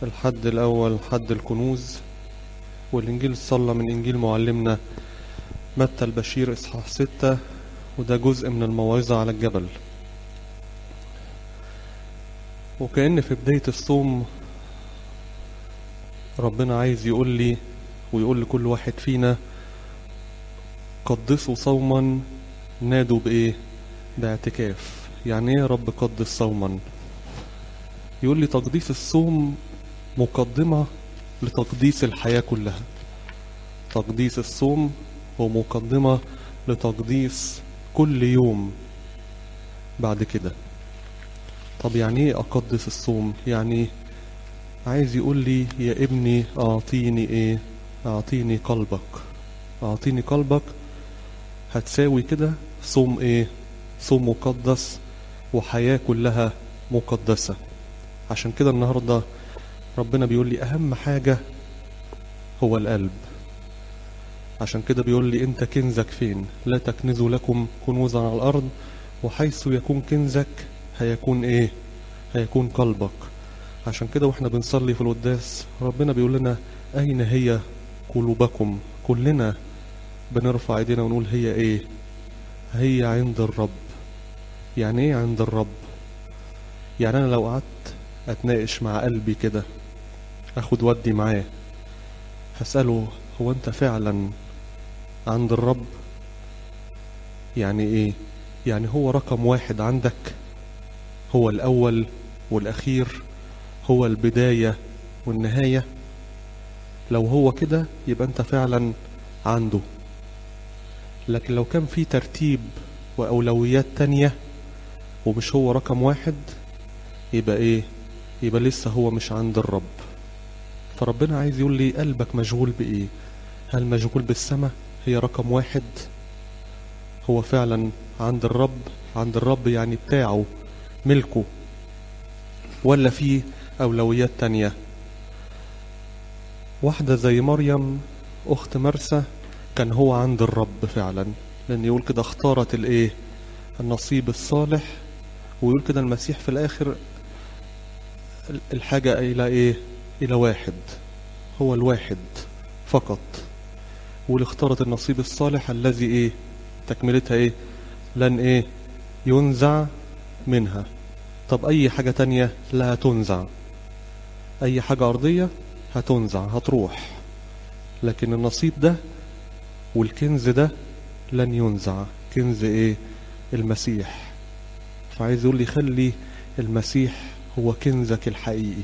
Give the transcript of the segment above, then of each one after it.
الحد الأول حد الكنوز والإنجيل صلى من إنجيل معلمنا متى البشير إصحاح ستة وده جزء من الموعظة على الجبل وكأن في بداية الصوم ربنا عايز يقول لي ويقول لكل واحد فينا قدسوا صوما نادوا بإيه باعتكاف يعني ايه يا رب قدس صوما يقول لي تقديس الصوم مقدمة لتقديس الحياة كلها تقديس الصوم هو مقدمة لتقديس كل يوم بعد كده طب يعني ايه اقدس الصوم يعني عايز يقول لي يا ابني اعطيني ايه اعطيني قلبك اعطيني قلبك هتساوي كده صوم ايه صوم مقدس وحياة كلها مقدسة عشان كده النهاردة ربنا بيقول لي أهم حاجة هو القلب عشان كده بيقول لي أنت كنزك فين لا تكنزوا لكم كنوزا على الأرض وحيث يكون كنزك هيكون إيه هيكون قلبك عشان كده واحنا بنصلي في القداس ربنا بيقول لنا أين هي قلوبكم كلنا بنرفع ايدينا ونقول هي ايه هي عند الرب يعني ايه عند الرب يعني انا لو قعدت اتناقش مع قلبي كده اخد ودي معاه هسأله هو انت فعلا عند الرب يعني ايه يعني هو رقم واحد عندك هو الاول والاخير هو البداية والنهاية لو هو كده يبقى انت فعلا عنده لكن لو كان في ترتيب وأولويات تانية ومش هو رقم واحد يبقى ايه يبقى لسه هو مش عند الرب فربنا عايز يقول لي قلبك مشغول بايه هل مشغول بالسماء هي رقم واحد هو فعلا عند الرب عند الرب يعني بتاعه ملكه ولا في أولويات تانية واحدة زي مريم أخت مرسى كان هو عند الرب فعلا لأن يقول كده اختارت الإيه النصيب الصالح ويقول كده المسيح في الآخر الحاجة إلى إيه إلى واحد هو الواحد فقط واللي اختارت النصيب الصالح الذي إيه تكملتها إيه لن إيه ينزع منها طب أي حاجة تانية لا هتنزع أي حاجة أرضية هتنزع هتروح لكن النصيب ده والكنز ده لن ينزع كنز ايه المسيح فعايز يقول لي خلي المسيح هو كنزك الحقيقي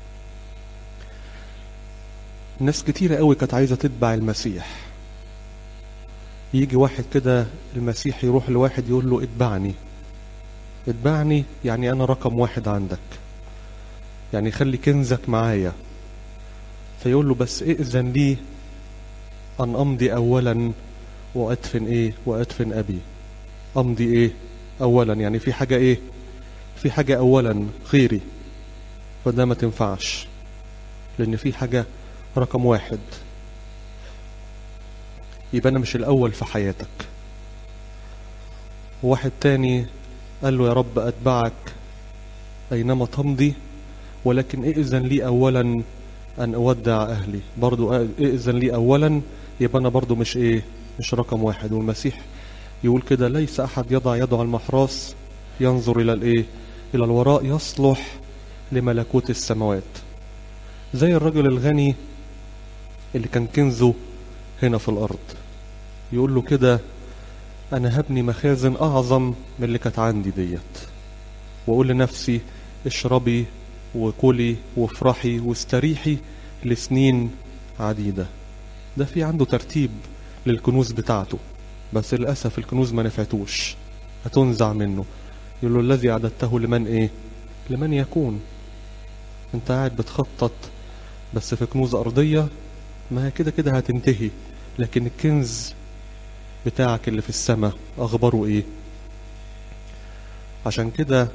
ناس كتيرة قوي كانت عايزة تتبع المسيح يجي واحد كده المسيح يروح لواحد يقول له اتبعني اتبعني يعني انا رقم واحد عندك يعني خلي كنزك معايا فيقول له بس ائذن لي أن أمضي أولا وأدفن إيه وأدفن أبي أمضي إيه أولا يعني في حاجة إيه في حاجة أولا غيري فده ما تنفعش لأن في حاجة رقم واحد يبقى أنا مش الأول في حياتك واحد تاني قال له يا رب أتبعك أينما تمضي ولكن ائذن لي أولا أن أودع أهلي برضو ائذن لي أولا يبقى أنا برضو مش إيه مش رقم واحد والمسيح يقول كده ليس أحد يضع يده على المحراس ينظر إلى الإيه إلى الوراء يصلح لملكوت السماوات زي الرجل الغني اللي كان كنزه هنا في الأرض يقول له كده أنا هبني مخازن أعظم من اللي كانت عندي ديت وأقول لنفسي اشربي وكلي وافرحي واستريحي لسنين عديدة ده في عنده ترتيب للكنوز بتاعته بس للأسف الكنوز ما نفعتوش هتنزع منه يقول له الذي أعددته لمن إيه لمن يكون انت قاعد بتخطط بس في كنوز أرضية ما هي كده كده هتنتهي لكن الكنز بتاعك اللي في السماء أخباره إيه عشان كده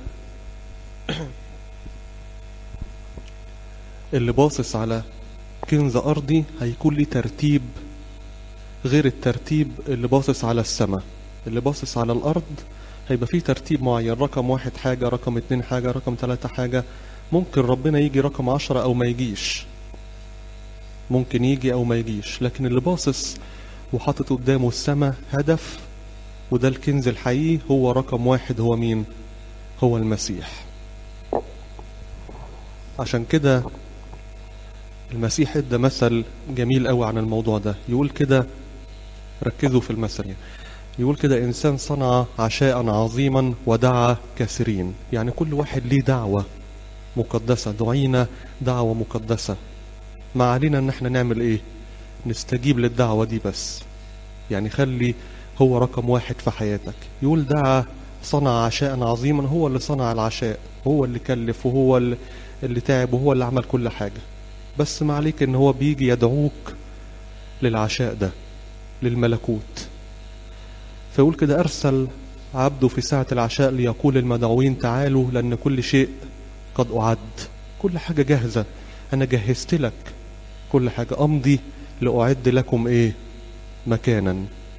اللي باصص على كنز أرضي هيكون ليه ترتيب غير الترتيب اللي باصص على السماء اللي باصص على الأرض هيبقى فيه ترتيب معين رقم واحد حاجة رقم اتنين حاجة رقم تلاتة حاجة ممكن ربنا يجي رقم عشرة أو ما يجيش ممكن يجي أو ما يجيش لكن اللي باصص وحاطط قدامه السماء هدف وده الكنز الحقيقي هو رقم واحد هو مين هو المسيح عشان كده المسيح ادى مثل جميل قوي عن الموضوع ده يقول كده ركزوا في المثل يعني. يقول كده انسان صنع عشاء عظيما ودعا كثيرين يعني كل واحد ليه دعوه مقدسه دعينا دعوه مقدسه ما علينا ان احنا نعمل ايه نستجيب للدعوه دي بس يعني خلي هو رقم واحد في حياتك يقول دعا صنع عشاء عظيما هو اللي صنع العشاء هو اللي كلف وهو اللي, اللي تعب وهو اللي عمل كل حاجه بس ما عليك ان هو بيجي يدعوك للعشاء ده للملكوت فيقول كده ارسل عبده في ساعة العشاء ليقول المدعوين تعالوا لأن كل شيء قد أعد كل حاجة جاهزة أنا جهزت لك كل حاجة أمضي لأعد لكم إيه مكانا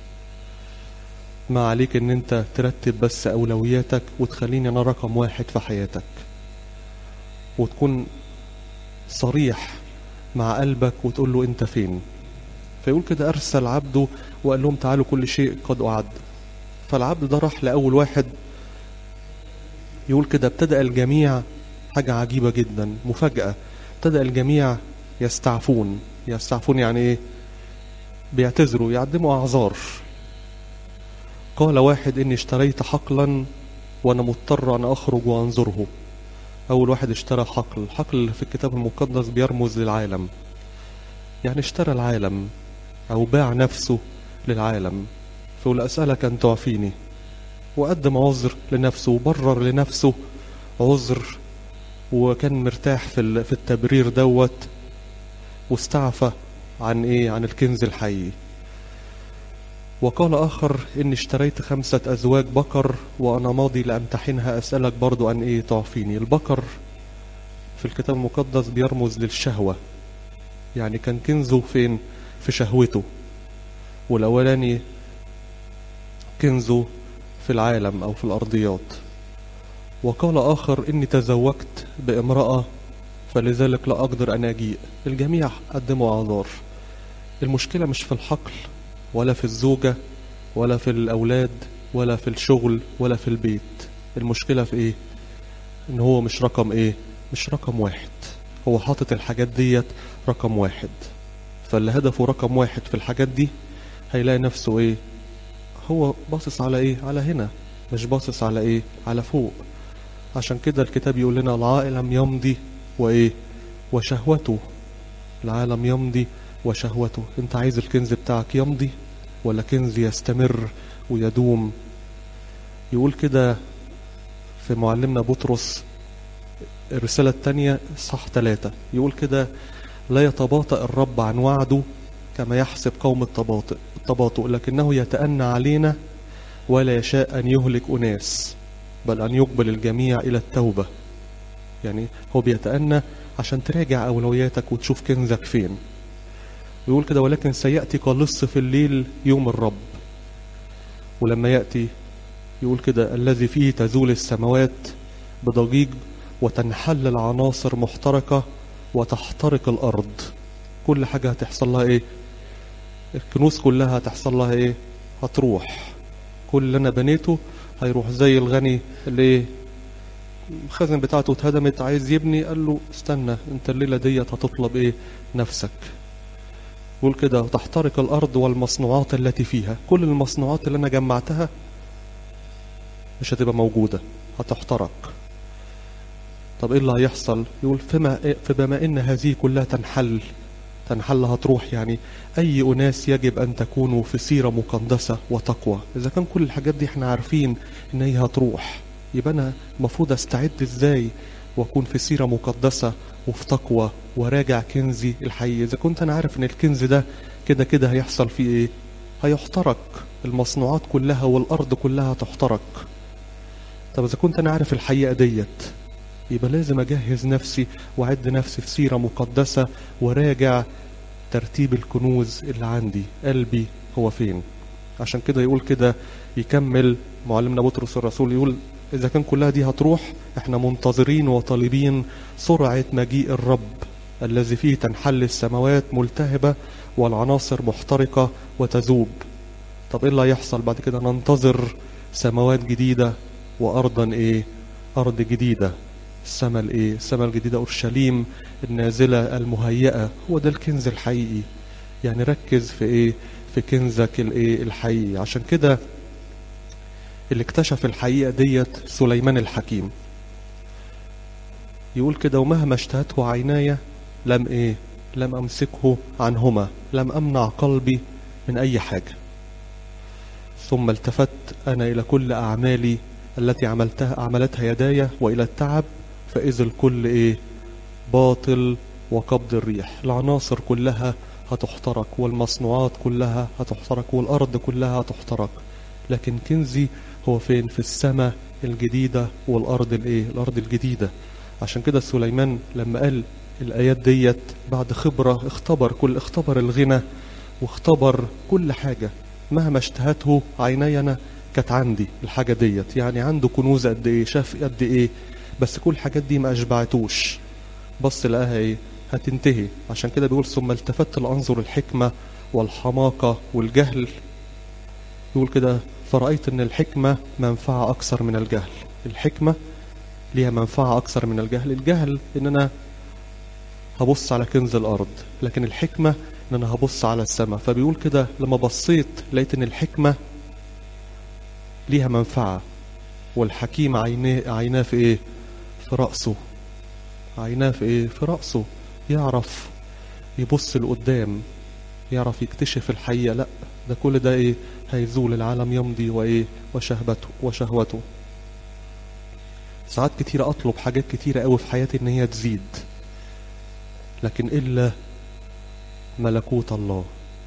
ما عليك ان انت ترتب بس اولوياتك وتخليني انا رقم واحد في حياتك وتكون صريح مع قلبك وتقول له انت فين فيقول كده ارسل عبده وقال لهم تعالوا كل شيء قد اعد فالعبد ده راح لاول واحد يقول كده ابتدأ الجميع حاجة عجيبة جدا مفاجأة ابتدأ الجميع يستعفون يستعفون يعني ايه بيعتذروا يقدموا اعذار قال واحد اني اشتريت حقلا وانا مضطر ان اخرج وانظره اول واحد اشترى حقل الحقل في الكتاب المقدس بيرمز للعالم يعني اشترى العالم او باع نفسه للعالم فيقول اسالك ان تعفيني وقدم عذر لنفسه وبرر لنفسه عذر وكان مرتاح في في التبرير دوت واستعفى عن ايه عن الكنز الحقيقي وقال آخر إني اشتريت خمسة أزواج بقر وأنا ماضي لأمتحنها أسألك برضو أن إيه تعفيني البقر في الكتاب المقدس بيرمز للشهوة يعني كان كنزه فين في شهوته والأولاني كنزه في العالم أو في الأرضيات وقال آخر إني تزوجت بامرأة فلذلك لا أقدر أن أجيء الجميع قدموا أعذار المشكلة مش في الحقل ولا في الزوجة ولا في الأولاد ولا في الشغل ولا في البيت المشكلة في إيه إن هو مش رقم إيه مش رقم واحد هو حاطط الحاجات ديت رقم واحد فاللي هدفه رقم واحد في الحاجات دي هيلاقي نفسه إيه هو باصص على إيه على هنا مش باصص على إيه على فوق عشان كده الكتاب يقول لنا العالم يمضي وإيه وشهوته العالم يمضي وشهوته انت عايز الكنز بتاعك يمضي ولا كنز يستمر ويدوم يقول كده في معلمنا بطرس الرسالة الثانية صح ثلاثة يقول كده لا يتباطأ الرب عن وعده كما يحسب قوم التباطؤ التباطؤ لكنه يتأنى علينا ولا يشاء أن يهلك أناس بل أن يقبل الجميع إلى التوبة يعني هو بيتأنى عشان تراجع أولوياتك وتشوف كنزك فين يقول كده ولكن سيأتي كلص في الليل يوم الرب ولما يأتي يقول كده الذي فيه تزول السماوات بضجيج وتنحل العناصر محترقة وتحترق الأرض كل حاجة هتحصل لها إيه الكنوز كلها هتحصل لها إيه هتروح كل اللي أنا بنيته هيروح زي الغني اللي إيه الخزن بتاعته اتهدمت عايز يبني قال له استنى انت الليلة ديت هتطلب ايه نفسك يقول كده تحترق الأرض والمصنوعات التي فيها كل المصنوعات اللي أنا جمعتها مش هتبقى موجودة هتحترق طب إيه اللي هيحصل يقول فما فبما إن هذه كلها تنحل تنحل هتروح يعني أي أناس يجب أن تكونوا في سيرة مقدسة وتقوى إذا كان كل الحاجات دي احنا عارفين إن هي هتروح يبقى أنا المفروض أستعد إزاي وأكون في سيرة مقدسة وفي تقوى وراجع كنزي الحقيقي إذا كنت أنا عارف إن الكنز ده كده كده هيحصل فيه إيه هيحترق المصنوعات كلها والأرض كلها تحترق طب إذا كنت أنا عارف الحقيقة ديت يبقى لازم أجهز نفسي وأعد نفسي في سيرة مقدسة وراجع ترتيب الكنوز اللي عندي قلبي هو فين عشان كده يقول كده يكمل معلمنا بطرس الرسول يقول إذا كان كلها دي هتروح احنا منتظرين وطالبين سرعة مجيء الرب الذي فيه تنحل السماوات ملتهبة والعناصر محترقة وتذوب طب ايه اللي هيحصل بعد كده ننتظر سماوات جديدة وأرضا ايه أرض جديدة السماء الايه السماء الجديدة أورشليم النازلة المهيئة هو ده الكنز الحقيقي يعني ركز في ايه في كنزك الايه الحقيقي عشان كده اللي اكتشف الحقيقة ديت سليمان الحكيم يقول كده ومهما اشتهته عيناي لم ايه لم امسكه عنهما لم امنع قلبي من اي حاجة ثم التفت انا الى كل اعمالي التي عملتها عملتها يداي والى التعب فاذا الكل ايه باطل وقبض الريح العناصر كلها هتحترق والمصنوعات كلها هتحترق والارض كلها هتحترق لكن كنزي هو فين في السماء الجديدة والارض الايه الارض الجديدة عشان كده سليمان لما قال الايات ديت بعد خبرة اختبر كل اختبر الغنى واختبر كل حاجة مهما اشتهته عيني انا كانت عندي الحاجة ديت يعني عنده كنوز قد ايه شاف قد ايه بس كل الحاجات دي ما اشبعتوش بص لقاها ايه هتنتهي عشان كده بيقول ثم التفت لانظر الحكمة والحماقة والجهل يقول كده فرأيت ان الحكمة منفعة اكثر من الجهل الحكمة ليها منفعة اكثر من الجهل الجهل ان انا هبص على كنز الارض لكن الحكمة ان انا هبص على السماء فبيقول كده لما بصيت لقيت ان الحكمة ليها منفعة والحكيم عيناه عيناه في ايه في رأسه عيناه في ايه في رأسه يعرف يبص لقدام يعرف يكتشف الحقيقة لا ده كل ده ايه هيزول العالم يمضي وايه وشهبته وشهوته ساعات كتيرة اطلب حاجات كتيرة قوي في حياتي ان هي تزيد لكن الا ملكوت الله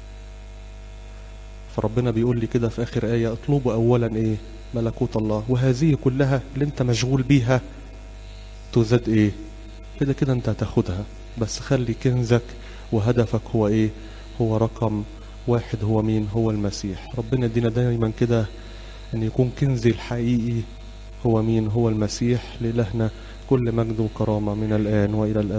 فربنا بيقول لي كده في اخر آية اطلبوا اولا ايه ملكوت الله وهذه كلها اللي انت مشغول بيها تزاد ايه كده كده انت هتاخدها بس خلي كنزك وهدفك هو ايه هو رقم واحد هو مين هو المسيح ربنا يدينا دايما كده ان يكون كنزي الحقيقي هو مين هو المسيح لإلهنا كل مجد وكرامة من الآن وإلى الأبد